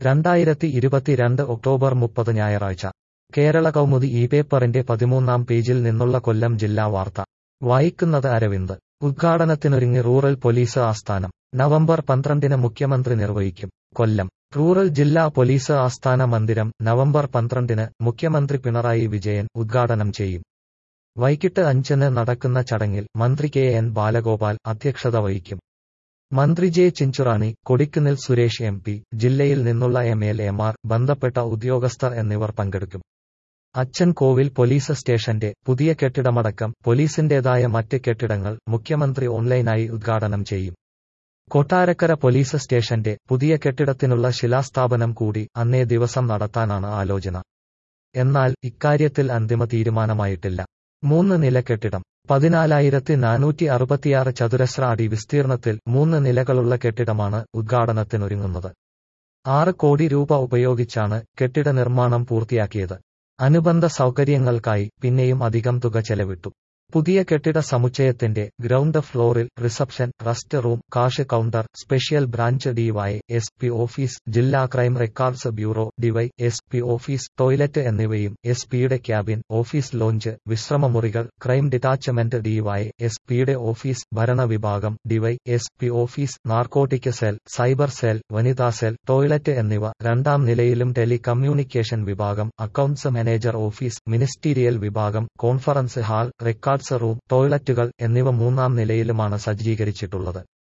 രണ്ടായിരത്തി ഇരുപത്തിരണ്ട് ഒക്ടോബർ മുപ്പത് ഞായറാഴ്ച കേരള കൗമുദി ഈ പേപ്പറിന്റെ പതിമൂന്നാം പേജിൽ നിന്നുള്ള കൊല്ലം ജില്ലാ വാർത്ത വായിക്കുന്നത് അരവിന്ദ് ഉദ്ഘാടനത്തിനൊരുങ്ങി റൂറൽ പോലീസ് ആസ്ഥാനം നവംബർ പന്ത്രണ്ടിന് മുഖ്യമന്ത്രി നിർവഹിക്കും കൊല്ലം റൂറൽ ജില്ലാ പോലീസ് ആസ്ഥാന മന്ദിരം നവംബർ പന്ത്രണ്ടിന് മുഖ്യമന്ത്രി പിണറായി വിജയൻ ഉദ്ഘാടനം ചെയ്യും വൈകിട്ട് അഞ്ചിന് നടക്കുന്ന ചടങ്ങിൽ മന്ത്രി കെ എൻ ബാലഗോപാൽ അധ്യക്ഷത വഹിക്കും മന്ത്രി J Chinchurani Kodikunnil Suresh M P ജില്ലയിൽ നിന്നുള്ള എം എൽ എമാർ ബന്ധപ്പെട്ട ഉദ്യോഗസ്ഥർ എന്നിവർ പങ്കെടുക്കും അച്ഛൻ കോവിൽ പോലീസ് സ്റ്റേഷന്റെ പുതിയ കെട്ടിടമടക്കം പോലീസിന്റേതായ മറ്റ് കെട്ടിടങ്ങൾ മുഖ്യമന്ത്രി ഓൺലൈനായി ഉദ്ഘാടനം ചെയ്യും കൊട്ടാരക്കര പോലീസ് സ്റ്റേഷന്റെ പുതിയ കെട്ടിടത്തിനുള്ള ശിലാസ്ഥാപനം കൂടി അന്നേ ദിവസം നടത്താനാണ് ആലോചന എന്നാൽ ഇക്കാര്യത്തിൽ അന്തിമ തീരുമാനമായിട്ടില്ല മൂന്ന് നില കെട്ടിടം പതിനാലായിരത്തി നാനൂറ്റി അറുപത്തിയാറ് ചതുരശ്ര അടി വിസ്തീർണത്തിൽ മൂന്ന് നിലകളുള്ള കെട്ടിടമാണ് ഉദ്ഘാടനത്തിനൊരുങ്ങുന്നത് ആറ് കോടി രൂപ ഉപയോഗിച്ചാണ് കെട്ടിട നിർമ്മാണം പൂർത്തിയാക്കിയത് അനുബന്ധ സൗകര്യങ്ങൾക്കായി പിന്നെയും അധികം തുക ചെലവിട്ടു പുതിയ കെട്ടിട സമുച്ചയത്തിന്റെ ഗ്രൗണ്ട് ഫ്ലോറിൽ reception rest room cash counter special branch DY S P office ജില്ലാ crime records bureau DY S P office toilet എന്നിവയും എസ് പിയുടെ ക്യാബിൻ ഓഫീസ് ലോഞ്ച് വിശ്രമമുറികൾ ക്രൈം ഡിറ്റാച്ച്മെന്റ് ഡിവൈ എസ് പിയുടെ ഓഫീസ് ഭരണ വിഭാഗം DY S P office narcotic cell cyber cell വനിതാ cell toilet എന്നിവ രണ്ടാം നിലയിലും ടെലികമ്മ്യൂണിക്കേഷൻ വിഭാഗം അക്കൌണ്ട്സ് മാനേജർ ഓഫീസ് മിനിസ്റ്റീരിയൽ വിഭാഗം കോൺഫറൻസ് ഹാൾ റെക്കോർഡ്സ് റൂം ടോയ്ലറ്റുകൾ എന്നിവ മൂന്നാം നിലയിലുമാണ് സജ്ജീകരിച്ചിട്ടുള്ളത്